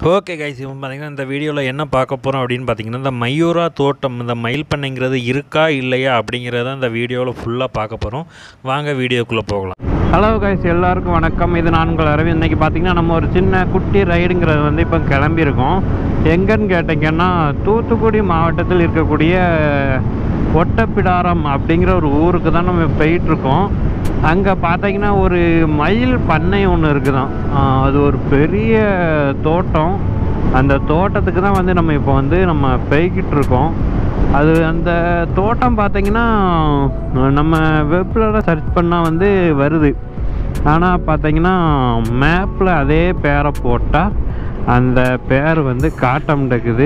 Okay guys இப்போ பார்த்தீங்கன்னா இந்த வீடியோவில் என்ன பார்க்க போகிறோம் அப்படின்னு பார்த்தீங்கன்னா இந்த மயூரா தோட்டம் இந்த மயில் பண்ணைங்கிறது இருக்கா இல்லையா அப்படிங்கிறத இந்த வீடியோவில் ஃபுல்லாக பார்க்க போகிறோம் வாங்க வீடியோக்குள்ளே போகலாம் ஹலோ கைஸ் எல்லாருக்கும் வணக்கம் இது நான் உங்கள் அரவிந்த் இன்னைக்கு பார்த்தீங்கன்னா நம்ம ஒரு சின்ன குட்டி ரைடுங்கிறது வந்து இப்போ கிளம்பியிருக்கோம் எங்கன்னு கேட்டிங்கன்னா தூத்துக்குடி மாவட்டத்தில் இருக்கக்கூடிய ஒட்டப்பிடாரம் அப்படிங்கிற ஒரு ஊருக்கு தான் நம்ம போயிட்டுருக்கோம் அங்கே பார்த்தீங்கன்னா ஒரு மயில் பண்ணை ஒன்று இருக்குதான் ஆஹ் அது ஒரு பெரிய தோட்டம் அந்த தோட்டத்துக்கு தான் வந்து நம்ம இப்போ வந்து நம்ம போய்கிட்டு இருக்கோம் அது அந்த தோட்டம் பார்த்தீங்கன்னா நம்ம வெப்பில் சர்ச் பண்ணால் வந்து வருது ஆனால் பார்த்தீங்கன்னா மேப்பில் அதே பேரை போட்டால் அந்த பேர் வந்து காட்ட மாட்டேங்குது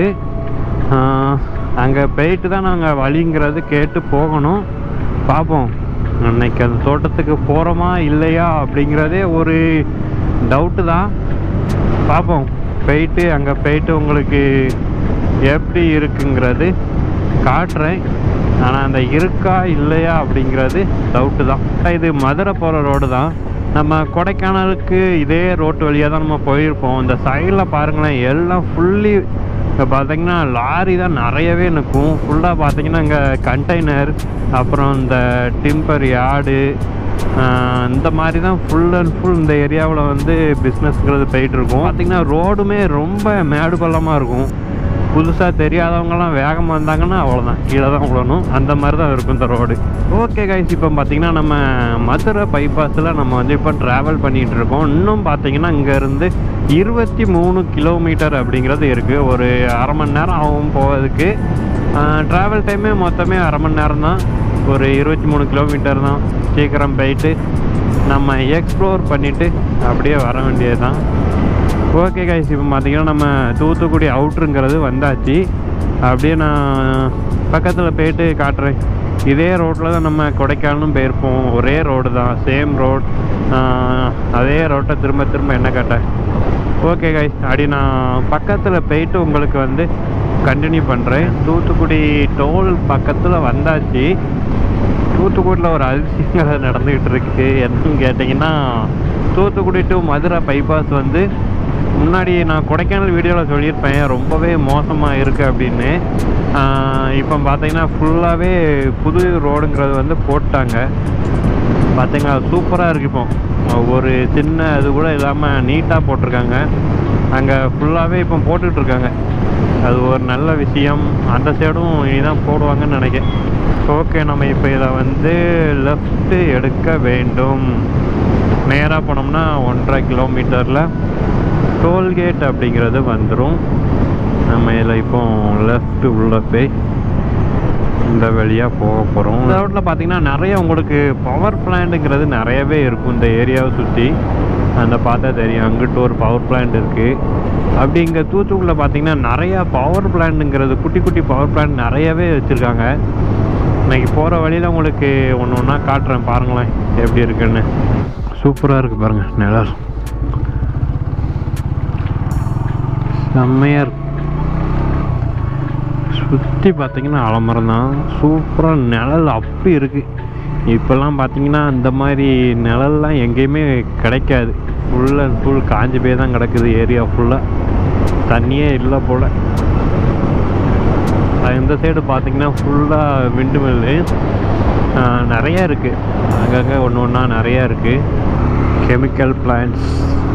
அங்கே போயிட்டு தான் நாங்கள் வழிங்கிறது கேட்டு போகணும் பார்ப்போம் அன்னைக்கு அந்த தோட்டத்துக்கு போகிறோமா இல்லையா அப்படிங்கிறதே ஒரு டவுட்டு தான் பார்ப்போம் போயிட்டு அங்கே போயிட்டு உங்களுக்கு எப்படி இருக்குங்கிறது காட்டுறேன் ஆனால் அந்த இருக்கா இல்லையா அப்படிங்கிறது டவுட்டு தான் இது மதுரை போகிற ரோடு தான் நம்ம கொடைக்கானலுக்கு இதே ரோட்டு வழியாக தான் நம்ம போயிருப்போம் இந்த சைடில் பாருங்களேன் எல்லாம் ஃபுல்லி இப்போ பார்த்தீங்கன்னா லாரி தான் நிறையவே நிற்கும் ஃபுல்லாக பார்த்தீங்கன்னா இங்கே கண்டெய்னர் அப்புறம் இந்த டிம்பர் யார்டு இந்த மாதிரி தான் ஃபுல் அண்ட் ஃபுல் இந்த ஏரியாவில் வந்து பிஸ்னஸ்ங்கிறது போயிட்டுருக்கும் பார்த்தீங்கன்னா ரோடுமே ரொம்ப மேடு பள்ளமாக இருக்கும் புதுசாக தெரியாதவங்கலாம் வேகமாக வந்தாங்கன்னா அவ்வளோதான் கீழே தான் விடணும் அந்த மாதிரி தான் இருக்கும் இந்த ரோடு ஓகே கைஸ் இப்போ பார்த்தீங்கன்னா நம்ம மதுரை பைபாஸில் நம்ம வந்து இப்போ ட்ராவல் பண்ணிகிட்டு இருக்கோம் இன்னும் பார்த்தீங்கன்னா இங்கேருந்து இருபத்தி மூணு கிலோமீட்டர் அப்படிங்கிறது இருக்குது ஒரு அரை மணி நேரம் ஆகும் போவதுக்கு ட்ராவல் டைமே மொத்தமே அரை மணி நேரம் தான் ஒரு இருபத்தி மூணு கிலோமீட்டர் தான் சீக்கிரம் போயிட்டு நம்ம எக்ஸ்ப்ளோர் பண்ணிவிட்டு அப்படியே வர வேண்டியது தான் ஓகே கைஸ் இப்போ பார்த்தீங்கன்னா நம்ம தூத்துக்குடி அவுட்ருங்கிறது வந்தாச்சு அப்படியே நான் பக்கத்தில் போயிட்டு காட்டுறேன் இதே ரோட்டில் தான் நம்ம கொடைக்கானலும் போயிருப்போம் ஒரே ரோடு தான் சேம் ரோட் அதே ரோட்டை திரும்ப திரும்ப என்ன கேட்டேன் ஓகே கைஸ் அப்படி நான் பக்கத்தில் போயிட்டு உங்களுக்கு வந்து கண்டினியூ பண்ணுறேன் தூத்துக்குடி டோல் பக்கத்தில் வந்தாச்சு தூத்துக்குடியில் ஒரு அதிசயங்கள் நடந்துக்கிட்டு இருக்கு என்னன்னு கேட்டிங்கன்னா தூத்துக்குடி டு மதுரை பைபாஸ் வந்து முன்னாடி நான் கொடைக்கானல் வீடியோவில் சொல்லியிருப்பேன் ரொம்பவே மோசமாக இருக்குது அப்படின்னு இப்போ பார்த்தீங்கன்னா ஃபுல்லாகவே புது ரோடுங்கிறது வந்து போட்டாங்க பார்த்தீங்கன்னா சூப்பராக இருக்குது இப்போ ஒரு சின்ன இது கூட இல்லாமல் நீட்டாக போட்டிருக்காங்க அங்கே ஃபுல்லாகவே இப்போ போட்டுட்ருக்காங்க அது ஒரு நல்ல விஷயம் அந்த சைடும் இதான் போடுவாங்கன்னு நினைக்கிறேன் ஓகே நம்ம இப்போ இதை வந்து லெஃப்ட்டு எடுக்க வேண்டும் நேராக போனோம்னா ஒன்றரை கிலோமீட்டரில் டோல்கேட் அப்படிங்கிறது வந்துடும் நம்ம இதில் இப்போ லெஃப்ட் உள்ளே போய் இந்த வழியாக போக போகிறோம் இந்த ரோட்டில் பார்த்தீங்கன்னா நிறைய உங்களுக்கு பவர் பிளான்ட்டுங்கிறது நிறையவே இருக்கும் இந்த ஏரியாவை சுற்றி அந்த பார்த்தா தெரியும் அங்கிட்டு ஒரு பவர் பிளான்ட் இருக்குது அப்படி இங்கே தூத்துக்குடியில் பார்த்தீங்கன்னா நிறையா பவர் பிளான்ட்டுங்கிறது குட்டி குட்டி பவர் பிளான்ட் நிறையவே வச்சுருக்காங்க இன்னைக்கு போகிற வழியில் உங்களுக்கு ஒன்று ஒன்றா காட்டுறேன் பாருங்களேன் எப்படி இருக்குன்னு சூப்பராக இருக்குது பாருங்கள் நிழல் செம்மையாக இருக்கு சுற்றி பார்த்தீங்கன்னா அலமரம் தான் சூப்பராக நிழல் அப்படி இருக்குது இப்போல்லாம் பார்த்தீங்கன்னா இந்த மாதிரி நிழல்லாம் எங்கேயுமே கிடைக்காது ஃபுல் அண்ட் ஃபுல் காஞ்சி போய் தான் கிடக்குது ஏரியா ஃபுல்லாக தண்ணியே இல்லை போல் இந்த சைடு பார்த்தீங்கன்னா ஃபுல்லாக விண்டு மில்லு நிறையா இருக்குது அங்கங்கே ஒன்று ஒன்றா நிறையா இருக்குது chemical plants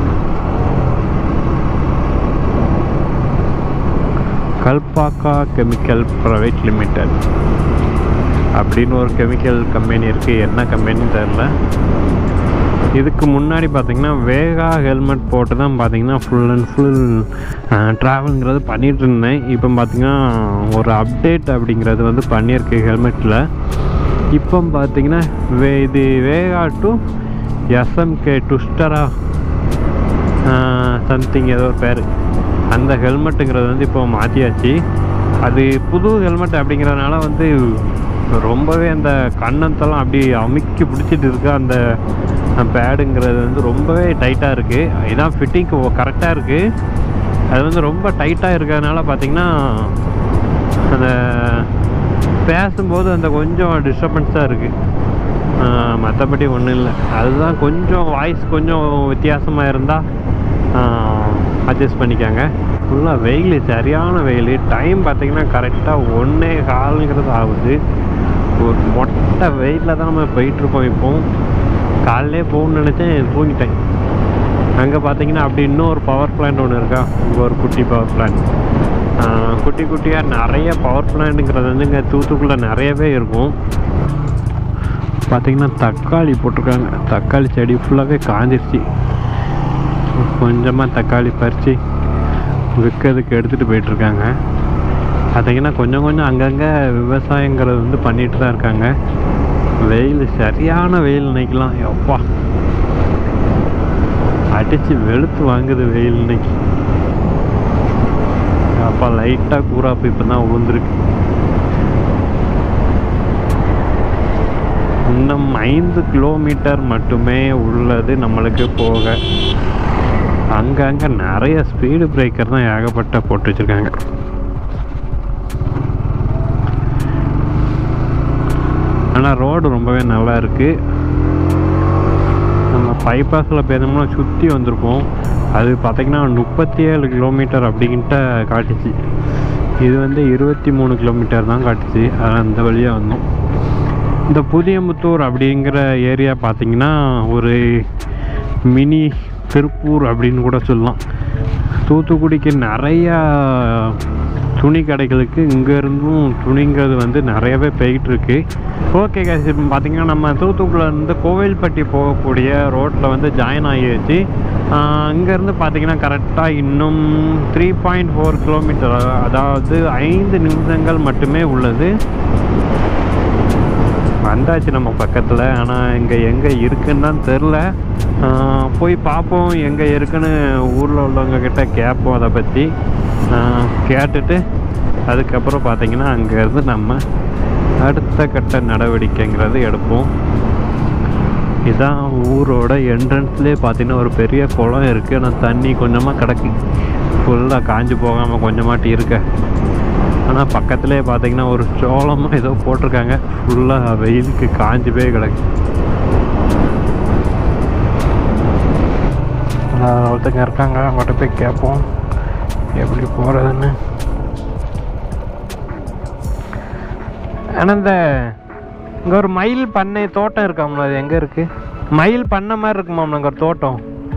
Kalpakka chemical private limited அப்படின்னு ஒரு கெமிக்கல் கம்பெனி இருக்குது என்ன கம்பெனின்னு தெரில இதுக்கு முன்னாடி பார்த்தீங்கன்னா வேகா ஹெல்மெட் போட்டு தான் பார்த்தீங்கன்னா ஃபுல் அண்ட் ஃபுல் ட்ராவல்ங்கிறது பண்ணிகிட்டு இருந்தேன் இப்போ பார்த்தீங்கன்னா ஒரு அப்டேட் அப்படிங்கிறது வந்து பண்ணியிருக்கு ஹெல்மெட்டில் இப்போ பார்த்தீங்கன்னா வே இது வேகா டு எஸ்எம்கே டுஸ்டரா சம்திங் ஏதோ ஒரு பேர் அந்த ஹெல்மெட்டுங்கிறது வந்து இப்போ மாற்றியாச்சு அது புது ஹெல்மெட் அப்படிங்கிறதுனால வந்து ரொம்பவே அந்த கண்ணத்தெல்லாம் அப்படி அமுக்கி பிடிச்சிட்டு இருக்கு அந்த பேடுங்கிறது வந்து ரொம்பவே டைட்டாக இருக்குது இதான் ஃபிட்டிங்க்கு கரெக்டாக இருக்குது அது வந்து ரொம்ப டைட்டாக இருக்கிறதுனால பார்த்திங்கன்னா அந்த பேசும்போது அந்த கொஞ்சம் டிஸ்டர்பன்ஸாக இருக்குது மற்றபடி ஒன்றும் இல்லை அதுதான் கொஞ்சம் வாய்ஸ் கொஞ்சம் வித்தியாசமாக இருந்தால் அட்ஜஸ்ட் பண்ணிக்காங்க ஃபுல்லாக வெயில் சரியான வெயில் டைம் பார்த்தீங்கன்னா கரெக்டாக ஒன்றே காலுங்கிறது ஆகுது ஒரு மொட்டை வெயிலில் தான் நம்ம போயிட்டுருக்கோம் இப்போ காலையிலே போகணும்னு நினச்சேன் தூங்கிட்டேன் அங்கே பார்த்தீங்கன்னா அப்படி இன்னொரு பவர் பிளான்ட் ஒன்று இருக்கா இங்கே ஒரு குட்டி பவர் பிளான்ட் குட்டி குட்டியாக நிறைய பவர் பிளான்ட்டுங்கிறது வந்து இங்கே தூத்துக்குள்ளே நிறையவே இருக்கும் பார்த்தீங்கன்னா தக்காளி போட்டிருக்காங்க தக்காளி செடி ஃபுல்லாகவே காஞ்சிருச்சு கொஞ்சமாக தக்காளி பறித்து விற்கிறதுக்கு எடுத்துகிட்டு போயிட்டுருக்காங்க பார்த்தீங்கன்னா கொஞ்சம் கொஞ்சம் அங்கங்கே விவசாயங்கிறது வந்து பண்ணிட்டு தான் இருக்காங்க வெயில் சரியான வெயில் நினைக்கலாம் எப்பா அடிச்சு வெளுத்து வாங்குது வெயில் இன்னைக்கு அப்பா லைட்டாக கூறாப்பு இப்போ தான் உளுந்துருக்கு இன்னும் ஐந்து கிலோமீட்டர் மட்டுமே உள்ளது நம்மளுக்கு போக அங்கங்கே நிறைய ஸ்பீடு பிரேக்கர் தான் ஏகப்பட்ட போட்டு வச்சுருக்காங்க ஆனால் ரோடு ரொம்பவே நல்லா இருக்குது நம்ம பைபாஸில் போயிருந்தோம்னா சுற்றி வந்திருப்போம் அது பார்த்திங்கன்னா முப்பத்தி ஏழு கிலோமீட்டர் அப்படின்ட்டு காட்டுச்சு இது வந்து இருபத்தி மூணு கிலோமீட்டர் தான் காட்டுச்சு அதனால் அந்த வழியாக வந்தோம் இந்த புதியமுத்தூர் அப்படிங்கிற ஏரியா பார்த்திங்கன்னா ஒரு மினி திருப்பூர் அப்படின்னு கூட சொல்லலாம் தூத்துக்குடிக்கு நிறையா துணி கடைகளுக்கு இங்கேருந்தும் துணிங்கிறது வந்து நிறையவே போயிட்டுருக்கு ஓகே guys இப்போ பார்த்தீங்கன்னா நம்ம தூத்துக்குடியிலேருந்து கோவில்பட்டி போகக்கூடிய ரோட்டில் வந்து ஜாயின் ஆகிடுச்சு இங்கேருந்து பார்த்தீங்கன்னா கரெக்டாக இன்னும் த்ரீ பாயிண்ட் ஃபோர் கிலோமீட்டர் அதாவது ஐந்து நிமிஷங்கள் மட்டுமே உள்ளது வந்தாச்சு நம்ம பக்கத்தில் ஆனால் இங்கே எங்கே இருக்குன்னு தான் தெரில போய் பார்ப்போம் எங்கே இருக்குன்னு ஊரில் உள்ளவங்க கிட்ட கேட்போம் அதை பற்றி கேட்டுட்டு அதுக்கப்புறம் பார்த்தீங்கன்னா அங்கேருந்து நம்ம அடுத்த கட்ட நடவடிக்கைங்கிறது எடுப்போம் இதான் ஊரோட என்ட்ரன்ஸ்லேயே பார்த்தீங்கன்னா ஒரு பெரிய குளம் இருக்குது ஆனால் தண்ணி கொஞ்சமாக கிடக்கு ஃபுல்லாக காஞ்சு போகாமல் கொஞ்சமாட்டி இருக்க ஆனால் பக்கத்துலேயே பார்த்தீங்கன்னா ஒரு சோளமும் ஏதோ போட்டிருக்காங்க ஃபுல்லாக வெயிலுக்கு காஞ்சு போய் கிடக்கு ஆஹ் ஒருத்தங்க இருக்காங்க அவங்கள்ட்ட போய் கேட்போம் எப்படி போகிறதுன்னு ஆனால் இந்த இங்கே ஒரு மயில் பண்ணை தோட்டம் இருக்காம்ல அது எங்கே இருக்குது மயில் பண்ண மாதிரி இருக்குமாம்ல இங்கே ஒரு தோட்டம்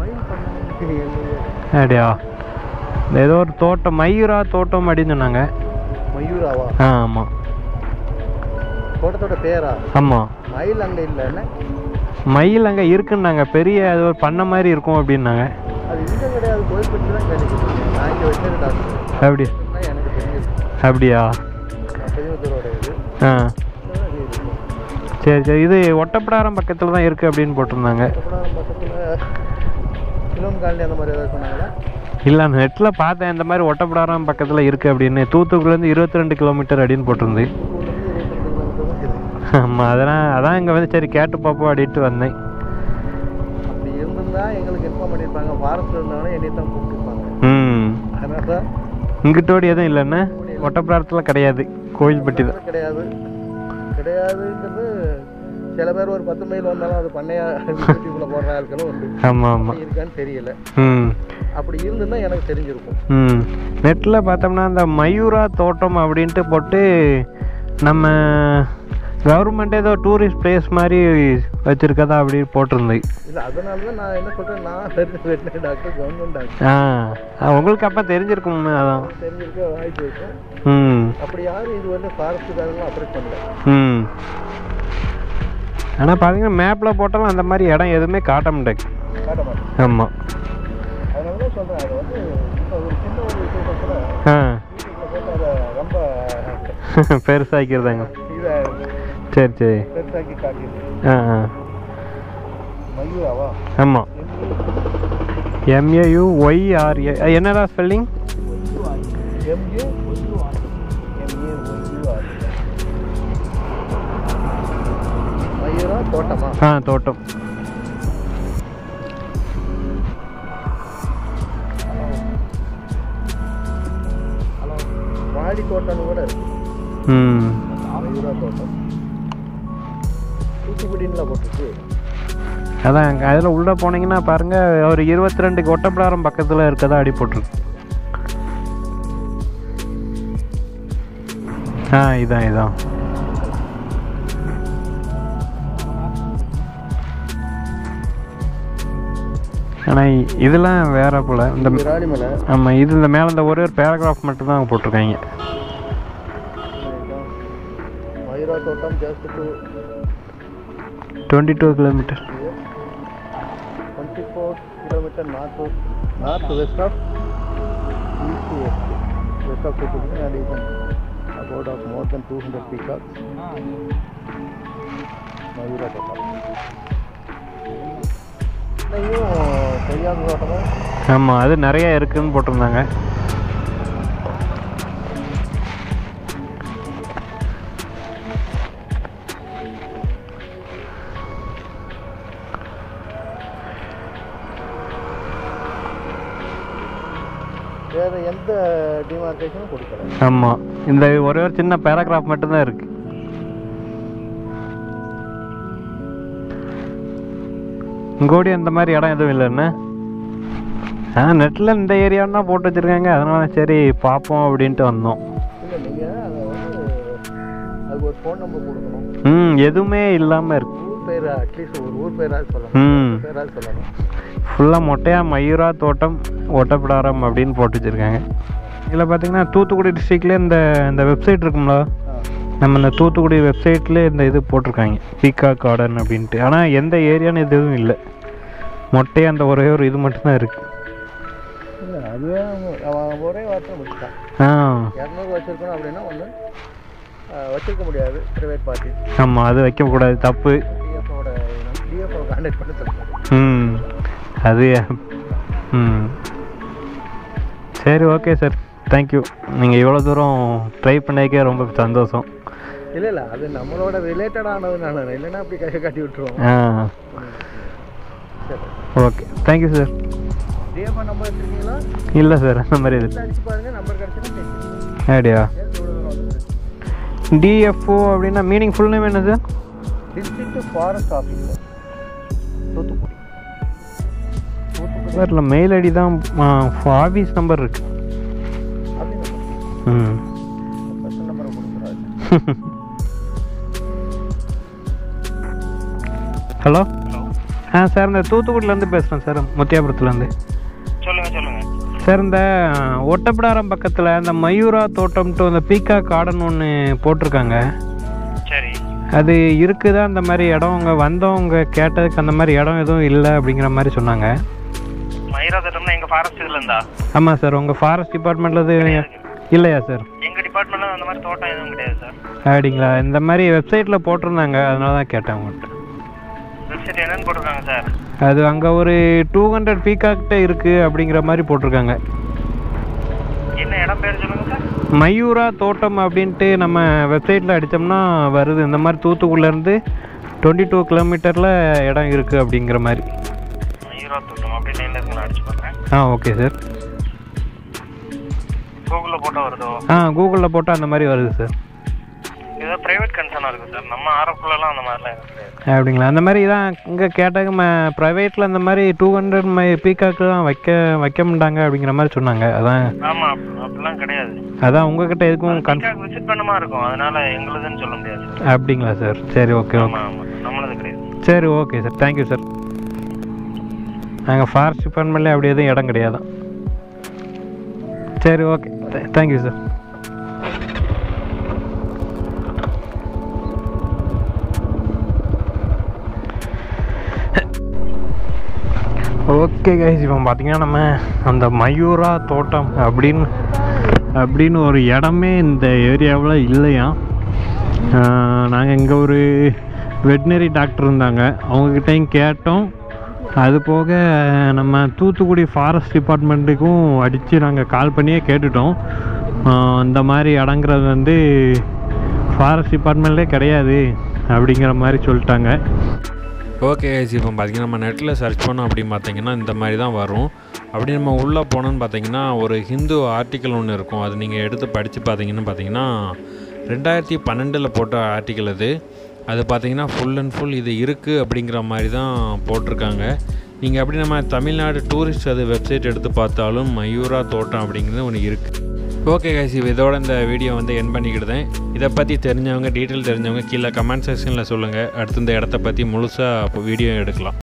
அப்படியா இந்த ஏதோ ஒரு தோட்டம் மயூரா தோட்டம் அப்படின்னு சொன்னாங்க மயூராவா ஆ ஆமாம் தோட்டத்தோட பேரா ஆமாம் மயில் அங்க இல்லைன்னு மயில் அங்கே இருக்குன்னாங்க பெரிய அது ஒரு பண்ணை மாதிரி இருக்கும் அப்படின்னாங்க அது இங்க கிடையாது கோயில்பட்டி தான் கிடைக்குது நான் இங்க வச்சது டாக்டர் அப்படி எனக்கு தெரிஞ்சது அப்படியா பெரியத்தூரோட இது ஆ இதுதான் இது இருக்கும். சரி சரி இது ஒட்டப்பிடாரம் பக்கத்தில் தான் இருக்குது அப்படின்னு போட்டிருந்தாங்க அப்புறம் பக்கத்துல சிலோன் காலனி அந்த மாதிரி ஏதாவது சொன்னாங்களா இல்லை நெட்டில் பார்த்தேன் இந்த மாதிரி ஒட்டப்பிடாரம் பக்கத்தில் இருக்குது அப்படின்னு தூத்துக்குடிலேருந்து இருபத்தி ரெண்டு கிலோமீட்டர் அப்படின்னு போட்டிருந்து ஊர்லேருந்து இருபத்தஞ்சு கிலோமீட்டர் தான் இருக்குது ஆமாம் அதெல்லாம் அதான் இங்கே வந்து சரி கேட்டு பார்ப்போம் அப்படின்ட்டு வந்தேன் அப்படி இருந்திருந்தா எங்களுக்கு இன்ஃபார்ம் பண்ணியிருப்பாங்க ஃபாரஸ்ட் இருந்தாங்கன்னா என்னை தான் கூப்பிட்டுருப்பாங்க ம் அதனால தான் இங்கிட்டோடி எதுவும் இல்லைன்னா ஒட்டப்பிடாரத்தில் கிடையாது கோயில்பட்டி தான் அதெல்லாம் கிடையாது கிடையாதுங்கிறது சில பேர் ஒரு பத்து மைல் வந்தாலும் அது பண்ணையா யூடியூப்ல போடுற ஆட்களும் உண்டு ஆமாம் ஆமாம் அப்படி இருக்கான்னு தெரியல ம் அப்படி இருந்திருந்தா எனக்கு தெரிஞ்சிருக்கும் ம் நெட்டில் பார்த்தோம்னா இந்த மயூரா தோட்டம் அப்படின்ட்டு போட்டு நம்ம கவர்மெண்ட் ஏதோ டூரிஸ்ட் பிளேஸ் மாதிரி வச்சுருக்கதா அப்படி போட்டிருந்தேன் இல்ல அதனால தான் நான் என்ன சொல்றேன் நான் வெட்டினரி டாக்டர் கவர்மெண்ட் டாக்டர் ஆ ஆ, உங்களுக்கு அப்போ தெரிஞ்சிருக்கும் அதான் தெரிஞ்சிருக்க வாய்ப்பு இருக்கும் ம் அப்படி யாரும் இது வந்து ஃபாரஸ்ட்டுக்காரங்களும் அப்ரோச் பண்ணல ம் ஆனால் பார்த்தீங்கன்னா மேப்பில் போட்டாலும் அந்த மாதிரி இடம் எதுவுமே காட்ட மாட்டேங்குது காட்ட மாட்டேன் ஆமாம் அதனால தான் சொல்றேன் அது வந்து இப்போ ஒரு சின்ன ஒரு விஷயத்தை கூட ஆ யூடியூப்ல போட்டு அதை ரொம்ப பெருசாக்கிடுதாங்க இதை சரி சரி பெருசாக்கி காட்டிடுது ஆ ஆ மயூராவா ஆமாம் எம்ஏயு ஒய்ஆர்ஏ என்னடா ஸ்பெல்லிங் எம்ஏ எம்ஏ மயூரா தோட்டமா ஆ தோட்டம் ஹலோ வாடி தோட்டம்னு கூட இருக்கு ம் மயூரா தோட்டம் தூத்துக்குடின்ல போட்டுருக்கு அதான் அங்கே அதில் உள்ளே போனீங்கன்னா பாருங்கள் ஒரு இருபத்தி ரெண்டு ஒட்டப்பிடாரம் பக்கத்தில் இருக்கதா அடி போட்டிருக்கு ஆ இதான் இதான் ஆனால் இதெல்லாம் வேற போல் இந்த ராணிமலை ஆமாம் இது இந்த மேலே இந்த ஒரே ஒரு பேராகிராஃப் மட்டும் தான் போட்டிருக்காங்க Mayura Thottam just two twenty two kilometre twenty four kilometre north north west of east west west of Thoothukudi and even about of more then two hundred peacock Mayura Thottam இதையும் கொய்யாங்க தோட்டமும் ஆமாம் அது நிறைய இருக்குன்னு போட்டிருந்தாங்க வேறு எந்த டிமார்க்கேஷனும் கொடுக்கல ஆமாம் இந்த ஒரே ஒரு சின்ன பேராகிராஃப் மட்டும்தான் இருக்கு இங்கோடி அந்த மாதிரி இடம் எதுவும் இல்லைன்னு ஆ நெட்டில் இந்த ஏரியான்னு தான் போட்டு வச்சுருக்காங்க அதனால சரி பார்ப்போம் அப்படின்ட்டு வந்தோம் இல்லை நீங்கள் அதை வந்து அதுக்கு ஒரு ஃபோன் நம்பர் கொடுக்கணும் ம் எதுவுமே இல்லாமல் இருக்கு ஊர் பேர் அட்லீஸ்ட் ஒரு ஊர் பேராவது சொல்லணும் ம் ஊர் பேராவது சொல்லணும் ஃபுல்லாக மொட்டையாக மயூரா தோட்டம் ஒட்டப்பிடாரம் அப்படின்னு போட்டு வச்சுருக்காங்க இதில் பார்த்தீங்கன்னா தூத்துக்குடி டிஸ்ட்ரிக்ட்லேயே இந்த இந்த வெப்சைட் இருக்குங்களா ஆ நம்ம இந்த தூத்துக்குடி வெப்சைட்லேயே இந்த இது போட்டிருக்காங்க பீக்கா கார்டன் அப்படின்ட்டு ஆனால் எந்த ஏரியான்னு எதுவும் இல்லை மொட்டையாக அந்த ஒரே ஒரு இது மட்டும்தான் இருக்குது இல்லை அதுவே அவங்க- அவன் ஒரே வார்த்தை முடிச்சிட்டான் ஆ இரநூறு வச்சிருக்கணும் அப்படின்னா ஒன்று வச்சிருக்க முடியாது ப்ரைவேட் பார்ட்டி ஆமாம் அது வைக்கக்கூடாது தப்பு டிஎஃப்ஓட டிஎஃப்ஓ கான்டாக்ட் பண்ண சொல்லுங்கள் ம் அது ம் சரி ஓகே சார் தேங்க்யூ நீங்கள் இவ்வளோ தூரம் ட்ரை பண்ணதுக்கே ரொம்ப சந்தோஷம் இல்லை இல்லை அது நம்மளோட ரிலேட்டட் ஆனது நான் இல்லைன்னா அப்படி கையை காட்டி விட்டுருவோம் ஆ சரி okay thank you sir DFO number வச்சுருக்கீங்களா இல்லை சார் அந்த மாதிரி இது அடிச்சு பாருங்க நம்பர் கிடச்சுன்னா பேசிக்கலாம் அப்படியா ஏன் இவ்வளோ தூரம் வந்துட்டு டிஎஃப்ஓ அப்படின்னா மீனிங் ஃபுல் நேம் என்ன sir district forest officer Thoothukudi Thoothukudi sir mail ID தான் ஆஃபீஸ் நம்பர் இருக்கு அப்படின்னு ம் ஃபஸ்ட் நம்பரை கொடுக்குறாரு ஹலோ ஆ சார் இந்த தூத்துக்குடியிலேருந்து பேசுகிறேன் சார் முத்தியாபுரத்துலேருந்து சொல்லுங்க சொல்லுங்க சார் இந்த ஒட்டப்பிடாரம் பக்கத்தில் இந்த மயூரா தோட்டம்ட்டு அந்த பீக்கா கார்டன் ஒன்று போட்டிருக்காங்க சரி அது இருக்குதா அந்த மாதிரி இடம் அங்கே வந்தவங்க கேட்டதுக்கு அந்த மாதிரி இடம் எதுவும் இல்லை அப்படிங்கிற மாதிரி சொன்னாங்க மயிரா தோட்டம்னா எங்க ஃபாரஸ்ட் இதுல இருந்தா ஆமாம் சார் உங்கள் ஃபாரஸ்ட் டிபார்ட்மெண்ட்டில் இல்லையா சார் எங்க டிபார்ட்மெண்ட்ல அந்த மாதிரி தோட்டம் எதுவும் கிடையாது சார் அப்படிங்களா இந்த மாதிரி வெப்சைட்டில் போட்டிருந்தாங்க அதனால தான் கேட்டேன் உங்கள்கிட்ட வெப்சைட் என்னன்னு போட்டிருக்காங்க சார் அது அங்கே ஒரு டூ ஹண்ட்ரட் பீக்காக்கிட்ட இருக்குது அப்படிங்கிற மாதிரி போட்டிருக்காங்க என்ன இடம் பேர் சொல்லுங்க சார் மயூரா தோட்டம் அப்படின்ட்டு நம்ம வெப்சைட்டில் அடித்தோம்னா வருது இந்த மாதிரி தூத்துக்குடிலேருந்து டுவெண்ட்டி டூ கிலோமீட்டரில் இடம் இருக்குது அப்படிங்கிற மாதிரி மயூரா தோட்டம் அப்படின்னு என்ன இருக்குன்னு அடிச்சு பார்க்குறேன் ஆ ஓகே சார் கூகுளில் போட்டால் வருதோ ஆ கூகுளில் போட்டால் அந்த மாதிரி வருது சார் ஏதோ ப்ரைவேட் கன்சர்னாக இருக்குது சார் நம்ம ஆரப்புலலாம் அந்த மாதிரிலாம் எதுவும் கிடையாது அப்படிங்களா அந்த மாதிரி தான் இங்கே கேட்டாங்க ம ப்ரைவேட்டில் அந்த மாதிரி டூ ஹண்ட்ரட் மை பீக்காக்கெலாம் வைக்க வைக்க மாட்டாங்க அப்படிங்கிற மாதிரி சொன்னாங்க அதான் ஆமாம் அப் அப்படிலாம் கிடையாது அதான் உங்ககிட்ட எதுக்கும் கன் விசிட் பண்ண மாதிரி இருக்கும் அதனால எங்களுதுன்னு சொல்ல முடியாது சார் அப்படிங்களா சார் சரி ஓகே ஓகே ஆமாம் ஆமாம் நம்மளது கிடையாது சரி ஓகே சார் தேங்க்யூ சார் நாங்கள் ஃபாரஸ்ட் டிபார்ட்மெண்ட்லேயே அப்படி எதுவும் இடம் கிடையாது சரி okay thank you sir okay guys இப்போ பார்த்தீங்கன்னா நம்ம அந்த மயூரா தோட்டம் அப்படின்னு அப்படின்னு ஒரு இடமே இந்த ஏரியாவில் இல்லையா நாங்கள் இங்கே ஒரு வெட்டினரி டாக்டர் இருந்தாங்க அவங்கக்கிட்டையும் கேட்டோம் அது போக நம்ம தூத்துக்குடி ஃபாரஸ்ட் டிபார்ட்மெண்ட்டுக்கும் அடித்து நாங்கள் கால் பண்ணியே கேட்டுட்டோம் ஆஹ் இந்த மாதிரி இடங்கிறது வந்து ஃபாரஸ்ட் டிபார்ட்மெண்ட்லேயே கிடையாது அப்படிங்கிற மாதிரி சொல்லிட்டாங்க ஓகே இப்போ பார்த்தீங்கன்னா நம்ம நெட்டில் சர்ச் பண்ணோம் அப்படின்னு பார்த்தீங்கன்னா இந்த மாதிரி தான் வரும் அப்படி நம்ம உள்ளே போனோன்னு பார்த்தீங்கன்னா ஒரு ஹிந்து ஆர்டிக்கல் ஒன்று இருக்கும் அது நீங்கள் எடுத்து படித்து பார்த்தீங்கன்னு பார்த்தீங்கன்னா ரெண்டாயிரத்தி பன்னெண்டில் போட்ட ஆர்டிக்கல் அது அது பார்த்தீங்கன்னா ஃபுல் அண்ட் ஃபுல் இது இருக்குது அப்படிங்கிற மாதிரி தான் போட்டிருக்காங்க நீங்கள் அப்படி நம்ம தமிழ்நாடு டூரிஸ்ட் அது வெப்சைட் எடுத்து பார்த்தாலும் மயூரா தோட்டம் அப்படிங்கிறது ஒன்று இருக்குது ஓகே கைஸ் இதோட இந்த வீடியோ வந்து என் பண்ணிக்கிடுதேன் இதை பற்றி தெரிஞ்சவங்க டீட்டெயில் தெரிஞ்சவங்க கீழே கமெண்ட் செக்ஷனில் சொல்லுங்கள் அடுத்து இந்த இடத்த பற்றி முழுசாக வீடியோ எடுக்கலாம்